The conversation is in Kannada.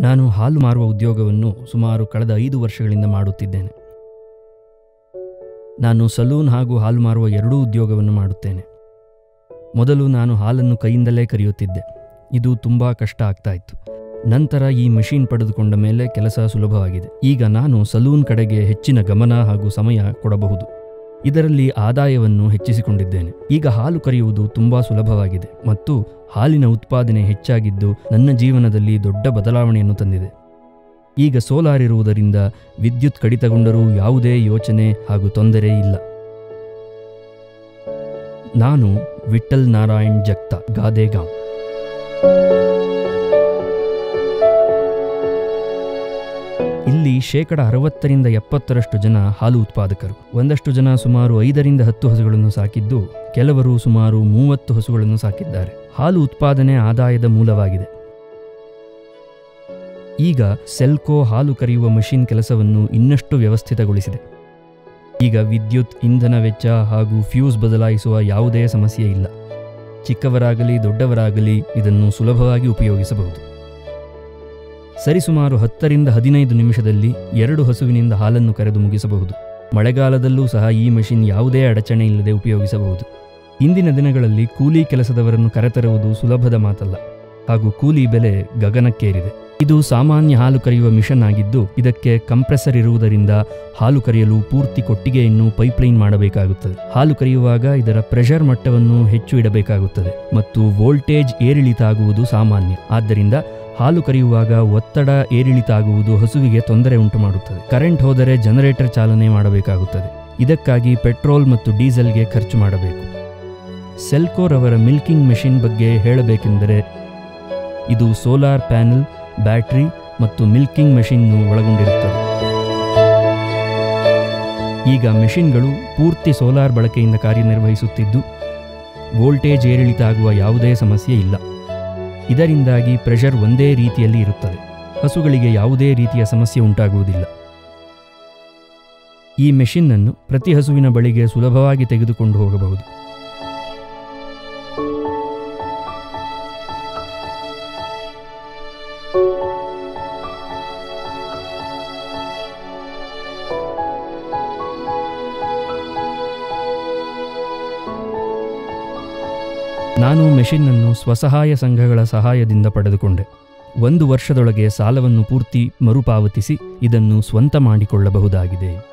ನಾನು ಹಾಲು ಮಾರುವ ಉದ್ಯೋಗವನ್ನು ಸುಮಾರು ಕಳೆದ ಐದು ವರ್ಷಗಳಿಂದ ಮಾಡುತ್ತಿದ್ದೇನೆ ನಾನು ಸಲೂನ್ ಹಾಗೂ ಹಾಲು ಮಾರುವ ಎರಡೂ ಉದ್ಯೋಗವನ್ನು ಮಾಡುತ್ತೇನೆ ಮೊದಲು ನಾನು ಹಾಲನ್ನು ಕೈಯಿಂದಲೇ ಕರೆಯುತ್ತಿದ್ದೆ ಇದು ತುಂಬ ಕಷ್ಟ ಆಗ್ತಾ ಇತ್ತು ನಂತರ ಈ ಮಷೀನ್ ಪಡೆದುಕೊಂಡ ಮೇಲೆ ಕೆಲಸ ಸುಲಭವಾಗಿದೆ ಈಗ ನಾನು ಸಲೂನ್ ಕಡೆಗೆ ಹೆಚ್ಚಿನ ಗಮನ ಹಾಗೂ ಸಮಯ ಕೊಡಬಹುದು ಇದರಲ್ಲಿ ಆದಾಯವನ್ನು ಹೆಚ್ಚಿಸಿಕೊಂಡಿದ್ದೇನೆ ಈಗ ಹಾಲು ಕರೆಯುವುದು ತುಂಬ ಸುಲಭವಾಗಿದೆ ಮತ್ತು ಹಾಲಿನ ಉತ್ಪಾದನೆ ಹೆಚ್ಚಾಗಿದ್ದು ನನ್ನ ಜೀವನದಲ್ಲಿ ದೊಡ್ಡ ಬದಲಾವಣೆಯನ್ನು ತಂದಿದೆ ಈಗ ಸೋಲಾರ್ ಇರುವುದರಿಂದ ವಿದ್ಯುತ್ ಕಡಿತಗೊಂಡರೂ ಯಾವುದೇ ಯೋಚನೆ ಹಾಗೂ ತೊಂದರೆ ಇಲ್ಲ ನಾನು ವಿಠಲ್ ನಾರಾಯಣ್ ಜಗ್ತಾ ಗಾದೆಗಾಂವ್ ಇಲ್ಲಿ ಶೇಕಡ ಅರವತ್ತರಿಂದ ಎಪ್ಪತ್ತರಷ್ಟು ಜನ ಹಾಲು ಉತ್ಪಾದಕರು ಒಂದಷ್ಟು ಜನ ಸುಮಾರು ಐದರಿಂದ ಹತ್ತು ಹಸುಗಳನ್ನು ಸಾಕಿದ್ದು ಕೆಲವರು ಸುಮಾರು ಮೂವತ್ತು ಹಸುಗಳನ್ನು ಸಾಕಿದ್ದಾರೆ ಹಾಲು ಉತ್ಪಾದನೆ ಆದಾಯದ ಮೂಲವಾಗಿದೆ ಈಗ ಸೆಲ್ಕೋ ಹಾಲು ಕರೆಯುವ ಮಷಿನ್ ಕೆಲಸವನ್ನು ಇನ್ನಷ್ಟು ವ್ಯವಸ್ಥಿತಗೊಳಿಸಿದೆ ಈಗ ವಿದ್ಯುತ್ ಇಂಧನ ವೆಚ್ಚ ಹಾಗೂ ಫ್ಯೂಸ್ ಬದಲಾಯಿಸುವ ಯಾವುದೇ ಸಮಸ್ಯೆ ಇಲ್ಲ ಚಿಕ್ಕವರಾಗಲಿ ದೊಡ್ಡವರಾಗಲಿ ಇದನ್ನು ಸುಲಭವಾಗಿ ಉಪಯೋಗಿಸಬಹುದು ಸರಿಸುಮಾರು ಹತ್ತರಿಂದ ಹದಿನೈದು ನಿಮಿಷದಲ್ಲಿ ಎರಡು ಹಸುವಿನಿಂದ ಹಾಲನ್ನು ಕರೆದು ಮುಗಿಸಬಹುದು ಮಳೆಗಾಲದಲ್ಲೂ ಸಹ ಈ ಮಷಿನ್ ಯಾವುದೇ ಅಡಚಣೆ ಇಲ್ಲದೆ ಉಪಯೋಗಿಸಬಹುದು ಇಂದಿನ ದಿನಗಳಲ್ಲಿ ಕೂಲಿ ಕೆಲಸದವರನ್ನು ಕರೆತರುವುದು ಸುಲಭದ ಮಾತಲ್ಲ ಹಾಗೂ ಕೂಲಿ ಬೆಲೆ ಗಗನಕ್ಕೇರಿದೆ ಇದು ಸಾಮಾನ್ಯ ಹಾಲು ಕರೆಯುವ ಮಿಷನ್ ಆಗಿದ್ದು ಇದಕ್ಕೆ ಕಂಪ್ರೆಸರ್ ಇರುವುದರಿಂದ ಹಾಲು ಕರೆಯಲು ಪೂರ್ತಿ ಕೊಟ್ಟಿಗೆಯನ್ನು ಪೈಪ್ಲೈನ್ ಮಾಡಬೇಕಾಗುತ್ತದೆ ಹಾಲು ಕರೆಯುವಾಗ ಇದರ ಪ್ರೆಷರ್ ಮಟ್ಟವನ್ನು ಹೆಚ್ಚು ಇಡಬೇಕಾಗುತ್ತದೆ ಮತ್ತು ವೋಲ್ಟೇಜ್ ಏರಿಳಿತ ಆಗುವುದು ಸಾಮಾನ್ಯ ಆದ್ದರಿಂದ ಹಾಲು ಕರೆಯುವಾಗ ಒತ್ತಡ ಏರಿಳಿತ ಆಗುವುದು ಹಸುವಿಗೆ ತೊಂದರೆ ಉಂಟು ಮಾಡುತ್ತದೆ ಕರೆಂಟ್ ಹೋದರೆ ಜನರೇಟರ್ ಚಾಲನೆ ಮಾಡಬೇಕಾಗುತ್ತದೆ ಇದಕ್ಕಾಗಿ ಪೆಟ್ರೋಲ್ ಮತ್ತು ಡೀಸೆಲ್ಗೆ ಖರ್ಚು ಮಾಡಬೇಕು ಸೆಲ್ಕೋರ್ ಅವರ ಮಿಲ್ಕಿಂಗ್ ಮೆಷಿನ್ ಬಗ್ಗೆ ಹೇಳಬೇಕೆಂದರೆ ಇದು ಸೋಲಾರ್ ಪ್ಯಾನೆಲ್ ಬ್ಯಾಟರಿ ಮತ್ತು ಮಿಲ್ಕಿಂಗ್ ಮೆಷಿನ್ನು ಒಳಗೊಂಡಿರುತ್ತದೆ ಈಗ ಮೆಷಿನ್ಗಳು ಪೂರ್ತಿ ಸೋಲಾರ್ ಬಳಕೆಯಿಂದ ಕಾರ್ಯನಿರ್ವಹಿಸುತ್ತಿದ್ದು ವೋಲ್ಟೇಜ್ ಏರಿಳಿತ ಆಗುವ ಯಾವುದೇ ಸಮಸ್ಯೆ ಇಲ್ಲ ಇದರಿಂದಾಗಿ ಪ್ರೆಷರ್ ಒಂದೇ ರೀತಿಯಲ್ಲಿ ಇರುತ್ತದೆ ಹಸುಗಳಿಗೆ ಯಾವುದೇ ರೀತಿಯ ಸಮಸ್ಯೆ ಉಂಟಾಗುವುದಿಲ್ಲ ಈ ಮೆಷಿನ್ನನ್ನು ಪ್ರತಿ ಹಸುವಿನ ಬಳಿಗೆ ಸುಲಭವಾಗಿ ತೆಗೆದುಕೊಂಡು ಹೋಗಬಹುದು ನಾನು ಮೆಷಿನ್ನನ್ನು ಸ್ವಸಹಾಯ ಸಂಘಗಳ ಸಹಾಯದಿಂದ ಪಡೆದುಕೊಂಡೆ ಒಂದು ವರ್ಷದೊಳಗೆ ಸಾಲವನ್ನು ಪೂರ್ತಿ ಮರುಪಾವತಿಸಿ ಇದನ್ನು ಸ್ವಂತ ಮಾಡಿಕೊಳ್ಳಬಹುದಾಗಿದೆ